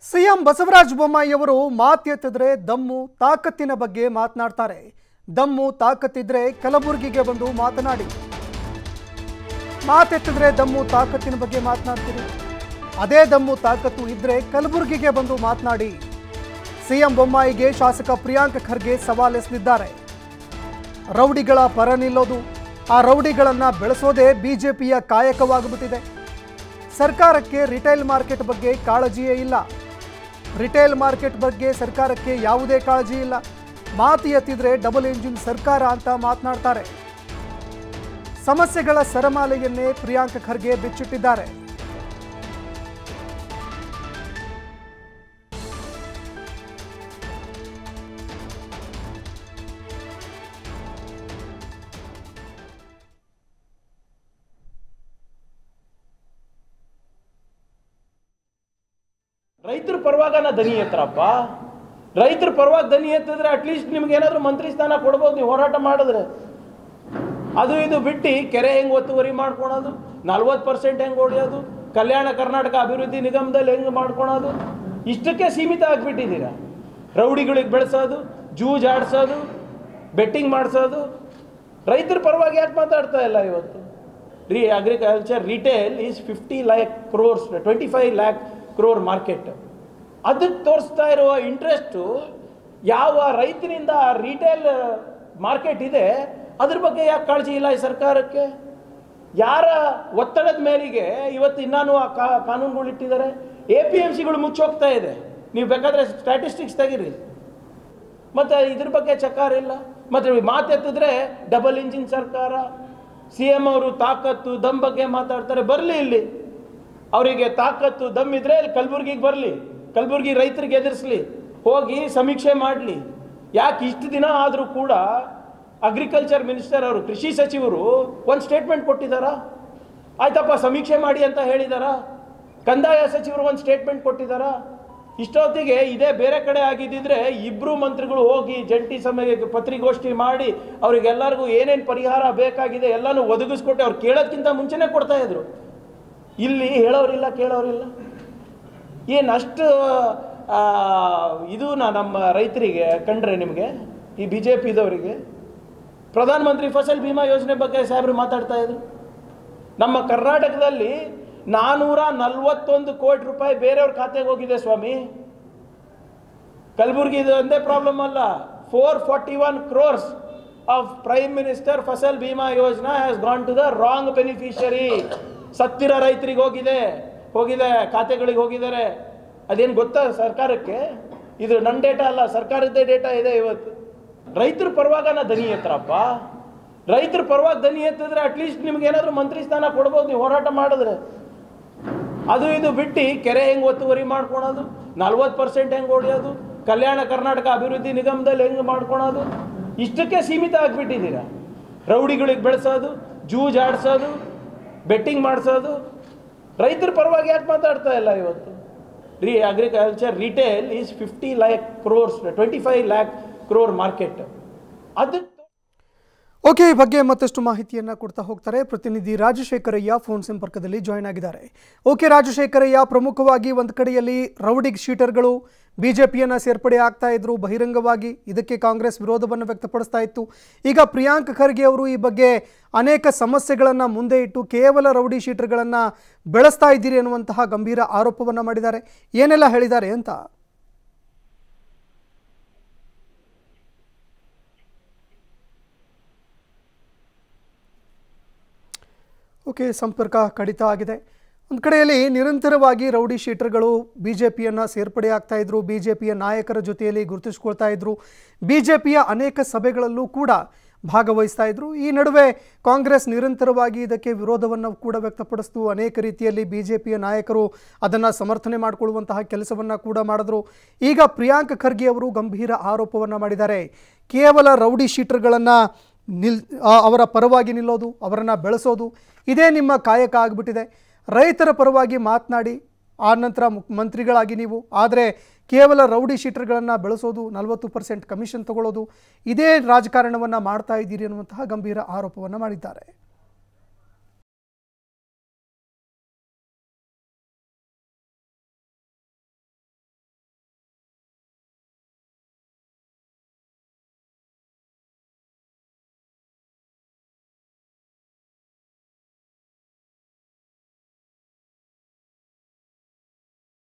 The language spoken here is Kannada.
ಸಿಎಂ ಬಸವರಾಜ ಬೊಮ್ಮಾಯಿಯವರು ಮಾತೆತ್ತಿದ್ರೆ ದಮ್ಮು ತಾಕತ್ತಿನ ಬಗ್ಗೆ ಮಾತನಾಡ್ತಾರೆ ದಮ್ಮು ತಾಕತ್ತಿದ್ರೆ ಕಲಬುರಗಿಗೆ ಬಂದು ಮಾತನಾಡಿ ಮಾತೆತ್ತಿದ್ರೆ ದಮ್ಮು ತಾಕತ್ತಿನ ಬಗ್ಗೆ ಮಾತನಾಡ್ತೀರಿ ಅದೇ ದಮ್ಮು ತಾಕತ್ತು ಇದ್ರೆ ಕಲಬುರಗಿಗೆ ಬಂದು ಮಾತನಾಡಿ ಸಿಎಂ ಬೊಮ್ಮಾಯಿಗೆ ಶಾಸಕ ಪ್ರಿಯಾಂಕ್ ಖರ್ಗೆ ಸವಾಲೆಸೆದಿದ್ದಾರೆ ರೌಡಿಗಳ ಪರ ನಿಲ್ಲೋದು ಆ ರೌಡಿಗಳನ್ನ ಬೆಳೆಸೋದೇ ಬಿಜೆಪಿಯ ಕಾಯಕವಾಗ್ಬಿಟ್ಟಿದೆ ಸರ್ಕಾರಕ್ಕೆ ರಿಟೈಲ್ ಮಾರ್ಕೆಟ್ ಬಗ್ಗೆ ಕಾಳಜಿಯೇ ಇಲ್ಲ ರಿಟೇಲ್ ಮಾರ್ಕೆಟ್ ಬಗ್ಗೆ ಸರ್ಕಾರಕ್ಕೆ ಯಾವುದೇ ಕಾಳಜಿ ಇಲ್ಲ ಮಾತು ಎತ್ತಿದ್ರೆ ಡಬಲ್ ಇಂಜಿನ್ ಸರ್ಕಾರ ಅಂತ ಮಾತನಾಡ್ತಾರೆ ಸಮಸ್ಯೆಗಳ ಸರಮಾಲೆಯನ್ನೇ ಪ್ರಿಯಾಂಕ್ ಖರ್ಗೆ ಬಿಚ್ಚಿಟ್ಟಿದ್ದಾರೆ ರೈತರ ಪರವಾಗ ನಾ ದನಿ ಎತ್ತರಪ್ಪ ರೈತರ ಪರವಾಗಿ ದನಿ ಎತ್ತಿದ್ರೆ ಅಟ್ಲೀಸ್ಟ್ ನಿಮ್ಗೆ ಏನಾದರೂ ಮಂತ್ರಿ ಸ್ಥಾನ ಕೊಡ್ಬೋದು ನೀವು ಹೋರಾಟ ಮಾಡಿದ್ರೆ ಅದು ಇದು ಬಿಟ್ಟು ಕೆರೆ ಹೆಂಗೆ ಒತ್ತುವರಿ ಮಾಡ್ಕೊಳೋದು ನಲ್ವತ್ತು ಪರ್ಸೆಂಟ್ ಹೆಂಗೆ ಹೊಡೆಯೋದು ಕಲ್ಯಾಣ ಕರ್ನಾಟಕ ಅಭಿವೃದ್ಧಿ ನಿಗಮದಲ್ಲಿ ಹೆಂಗೆ ಮಾಡ್ಕೊಳೋದು ಇಷ್ಟಕ್ಕೆ ಸೀಮಿತ ಆಗಿಬಿಟ್ಟಿದ್ದೀರಾ ರೌಡಿಗಳಿಗೆ ಬೆಳೆಸೋದು ಜೂಜ್ ಆಡಿಸೋದು ಬೆಟ್ಟಿಂಗ್ ಮಾಡಿಸೋದು ರೈತರ ಪರವಾಗಿ ಯಾಕೆ ಮಾತಾಡ್ತಾ ಇಲ್ಲ ಇವತ್ತು ರೀ agriculture retail is fifty lakh crores twenty five lakh crore market ಅದಕ್ಕೆ ತೋರಿಸ್ತಾ ಇರುವ ಇಂಟ್ರೆಸ್ಟು ಯಾವ ರೈತನಿಂದ ರಿಟೇಲ್ ಮಾರ್ಕೆಟ್ ಇದೆ ಅದ್ರ ಬಗ್ಗೆ ಯಾಕೆ ಕಾಳಜಿ ಇಲ್ಲ ಈ ಸರ್ಕಾರಕ್ಕೆ ಯಾರ ಒತ್ತಡದ ಮೇರೆಗೆ ಇವತ್ತು ಇನ್ನೂ ಆ ಕಾ ಕಾನೂನುಗಳು ಇಟ್ಟಿದ್ದಾರೆ ಎ ಪಿ ಎಮ್ ಸಿಗಳು ಮುಚ್ಚೋಗ್ತಾ ಇದೆ ನೀವು ಬೇಕಾದರೆ ಸ್ಟ್ಯಾಟಿಸ್ಟಿಕ್ಸ್ ತೆಗೀರಿ ಮತ್ತು ಇದ್ರ ಬಗ್ಗೆ ಚಕಾರ ಇಲ್ಲ ಮತ್ತು ಮಾತೆತ್ತಿದ್ರೆ ಡಬಲ್ ಇಂಜಿನ್ ಸರ್ಕಾರ ಸಿ ಎಮ್ ಅವರು ತಾಕತ್ತು ದಮ್ ಬಗ್ಗೆ ಮಾತಾಡ್ತಾರೆ ಬರಲಿ ಇಲ್ಲಿ ಅವರಿಗೆ ತಾಕತ್ತು ದಮ್ ಇದ್ರೆ ಇಲ್ಲಿ ಕಲಬುರ್ಗಿಗೆ ಬರಲಿ ಕಲಬುರ್ಗಿ ರೈತರಿಗೆ ಎದುರಿಸ್ಲಿ ಹೋಗಿ ಸಮೀಕ್ಷೆ ಮಾಡಲಿ ಯಾಕೆ ಇಷ್ಟು ದಿನ ಆದರೂ ಕೂಡ ಅಗ್ರಿಕಲ್ಚರ್ ಮಿನಿಸ್ಟರ್ ಅವರು ಕೃಷಿ ಸಚಿವರು ಒಂದು ಸ್ಟೇಟ್ಮೆಂಟ್ ಕೊಟ್ಟಿದ್ದಾರಾ ಆಯ್ತಪ್ಪ ಸಮೀಕ್ಷೆ ಮಾಡಿ ಅಂತ ಹೇಳಿದಾರಾ ಕಂದಾಯ ಸಚಿವರು ಒಂದು ಸ್ಟೇಟ್ಮೆಂಟ್ ಕೊಟ್ಟಿದ್ದಾರಾ ಇಷ್ಟೊತ್ತಿಗೆ ಇದೇ ಬೇರೆ ಕಡೆ ಆಗಿದ್ದಿದ್ರೆ ಇಬ್ಬರು ಮಂತ್ರಿಗಳು ಹೋಗಿ ಜಂಟಿ ಸಮಯ ಪತ್ರಿಗೋಷ್ಠಿ ಮಾಡಿ ಅವರಿಗೆಲ್ಲರಿಗೂ ಏನೇನು ಪರಿಹಾರ ಬೇಕಾಗಿದೆ ಎಲ್ಲನೂ ಒದಗಿಸ್ಕೊಟ್ಟು ಅವ್ರು ಕೇಳೋದ್ಕಿಂತ ಮುಂಚೆನೇ ಕೊಡ್ತಾ ಇದ್ರು ಇಲ್ಲಿ ಹೇಳೋರಿಲ್ಲ ಕೇಳೋರಿಲ್ಲ ಏನು ಅಷ್ಟು ಆ, ಇದು ನಾ ನಮ್ಮ ರೈತರಿಗೆ ಕಂಡ್ರೆ ನಿಮಗೆ ಈ ಬಿ ಜೆ ಪಿದವರಿಗೆ ಪ್ರಧಾನಮಂತ್ರಿ ಫಸಲ್ ಬಿಮಾ ಯೋಜನೆ ಬಗ್ಗೆ ಸಾಹೇಬರು ಮಾತಾಡ್ತಾ ಇದ್ರು ನಮ್ಮ ಕರ್ನಾಟಕದಲ್ಲಿ ನಾನೂರ ನಲ್ವತ್ತೊಂದು ಕೋಟಿ ರೂಪಾಯಿ ಬೇರೆಯವ್ರ ಖಾತೆಗೆ ಹೋಗಿದೆ ಸ್ವಾಮಿ ಕಲಬುರ್ಗಿ ಇದು ಒಂದೇ ಪ್ರಾಬ್ಲಮ್ ಅಲ್ಲ four forty one crores of prime minister Fasal Bima Yojana has gone to the wrong beneficiary ಸತ್ತಿರ ರೈತರಿಗೆ ಹೋಗಿದೆ ಹೋಗಿದೆ ಖಾತೆಗಳಿಗೆ ಹೋಗಿದ್ದಾರೆ ಅದೇನು ಗೊತ್ತಾ ಸರ್ಕಾರಕ್ಕೆ ಇದು ನನ್ನ ಡೇಟಾ ಅಲ್ಲ ಸರ್ಕಾರದ್ದೇ ಡೇಟಾ ಇದೆ ಇವತ್ತು ರೈತರ ಪರವಾಗ ನಾ ದನಿ ಎತ್ತರಪ್ಪ ರೈತರ ಪರವಾಗಿ ದನಿ ಎತ್ತಿದ್ರೆ ಅಟ್ಲೀಸ್ಟ್ ನಿಮ್ಗೆ ಏನಾದರೂ ಮಂತ್ರಿ ಸ್ಥಾನ ಕೊಡ್ಬೋದು ನೀವು ಹೋರಾಟ ಮಾಡಿದ್ರೆ ಅದು ಇದು ಬಿಟ್ಟು ಕೆರೆ ಹೆಂಗೆ ಒತ್ತುವರಿ ಮಾಡ್ಕೊಳೋದು ನಲ್ವತ್ತು ಪರ್ಸೆಂಟ್ ಹೆಂಗೆ ಹೊಡೆಯೋದು ಕಲ್ಯಾಣ ಕರ್ನಾಟಕ ಅಭಿವೃದ್ಧಿ ನಿಗಮದಲ್ಲಿ ಹೆಂಗೆ ಮಾಡ್ಕೊಳೋದು ಇಷ್ಟಕ್ಕೆ ಸೀಮಿತ ಆಗಿಬಿಟ್ಟಿದ್ದೀರಾ ರೌಡಿಗಳಿಗೆ ಬೆಳೆಸೋದು ಜೂಜ್ ಆಡಿಸೋದು ಬೆಟ್ಟಿಂಗ್ ಮಾಡಿಸೋದು ರೈತರ ಪರವಾಗಿ ಯಾಕೆ ಮಾತಾಡ್ತಾ ಇಲ್ಲ ಇವತ್ತು ರೀ agriculture retail is fifty lakh crores twenty five lakh crore market ಅದಕ್ಕೆ ಓಕೆ ಈ ಬಗ್ಗೆ ಮತ್ತಷ್ಟು ಮಾಹಿತಿಯನ್ನ ಕೊಡ್ತಾ ಹೋಗ್ತಾರೆ ಪ್ರತಿನಿಧಿ ರಾಜಶೇಖರಯ್ಯ ಫೋನ್ ಸಂಪರ್ಕದಲ್ಲಿ ಜಾಯ್ನ್ ಆಗಿದ್ದಾರೆ ಓಕೆ ರಾಜಶೇಖರಯ್ಯ ಪ್ರಮುಖವಾಗಿ ಒಂದು ಕಡೆಯಲ್ಲಿ ರೌಡಿಗ್ ಶೀಟರ್ಗಳು ಬಿಜೆಪಿಯನ್ನ ಸೇರ್ಪಡೆ ಆಗ್ತಾ ಇದ್ರು ಬಹಿರಂಗವಾಗಿ ಇದಕ್ಕೆ ಕಾಂಗ್ರೆಸ್ ವಿರೋಧವನ್ನು ವ್ಯಕ್ತಪಡಿಸ್ತಾ ಇತ್ತು ಈಗ ಪ್ರಿಯಾಂಕ್ ಖರ್ಗೆ ಅವರು ಈ ಬಗ್ಗೆ ಅನೇಕ ಸಮಸ್ಯೆಗಳನ್ನು ಮುಂದೆ ಇಟ್ಟು ಕೇವಲ ರೌಡಿ ಶೀಟರ್ಗಳನ್ನು ಬೆಳೆಸ್ತಾ ಇದ್ದೀರಿ ಅನ್ನುವಂತಹ ಗಂಭೀರ ಆರೋಪವನ್ನು ಮಾಡಿದ್ದಾರೆ ಏನೆಲ್ಲ ಹೇಳಿದ್ದಾರೆ ಅಂತ ಓಕೆ ಸಂಪರ್ಕ ಕಡಿತ ಆಗಿದೆ ಒಂದು ಕಡೆಯಲ್ಲಿ ನಿರಂತರವಾಗಿ ರೌಡಿ ಶೀಟರ್ಗಳು ಬಿ ಜೆ ಪಿಯನ್ನು ಸೇರ್ಪಡೆ ಆಗ್ತಾ ಇದ್ರು ಬಿ ಜೆ ಪಿಯ ನಾಯಕರ ಜೊತೆಯಲ್ಲಿ ಗುರುತಿಸ್ಕೊಳ್ತಾ ಇದ್ರು ಬಿ ಜೆ ಪಿಯ ಅನೇಕ ಸಭೆಗಳಲ್ಲೂ ಕೂಡ ಭಾಗವಹಿಸ್ತಾ ಇದ್ರು ಈ ನಡುವೆ ಕಾಂಗ್ರೆಸ್ ನಿರಂತರವಾಗಿ ಇದಕ್ಕೆ ವಿರೋಧವನ್ನು ಕೂಡ ವ್ಯಕ್ತಪಡಿಸ್ತು ಅನೇಕ ರೀತಿಯಲ್ಲಿ ಬಿ ಜೆ ಪಿಯ ನಾಯಕರು ಅದನ್ನು ಸಮರ್ಥನೆ ಮಾಡಿಕೊಳ್ಳುವಂತಹ ಕೆಲಸವನ್ನು ಕೂಡ ಮಾಡಿದ್ರು ಈಗ ಪ್ರಿಯಾಂಕ್ ಖರ್ಗೆ ಅವರು ಗಂಭೀರ ಆರೋಪವನ್ನು ಮಾಡಿದ್ದಾರೆ ಕೇವಲ ರೌಡಿ ಶೀಟರ್ಗಳನ್ನು ನಿಲ್ ಆ- ಅವರ ಪರವಾಗಿ ನಿಲ್ಲೋದು ಅವರನ್ನು ಬೆಳೆಸೋದು ಇದೇ ನಿಮ್ಮ ಕಾಯಕ ಆಗಿಬಿಟ್ಟಿದೆ ರೈತರ ಪರವಾಗಿ ಮಾತನಾಡಿ ಆ ನಂತರ ಮುಕ್ ಮಂತ್ರಿಗಳಾಗಿ ನೀವು ಆದರೆ ಕೇವಲ ರೌಡಿ ಶೀಟರ್ಗಳನ್ನು ಬೆಳೆಸೋದು ನಲವತ್ತು ಪರ್ಸೆಂಟ್ ಕಮಿಷನ್ ತಗೊಳ್ಳೋದು ಇದೇ ರಾಜಕಾರಣವನ್ನು ಮಾಡ್ತಾ ಇದ್ದೀರಿ ಅನ್ನುವಂತಹ ಗಂಭೀರ ಆರೋಪವನ್ನು ಮಾಡಿದ್ದಾರೆ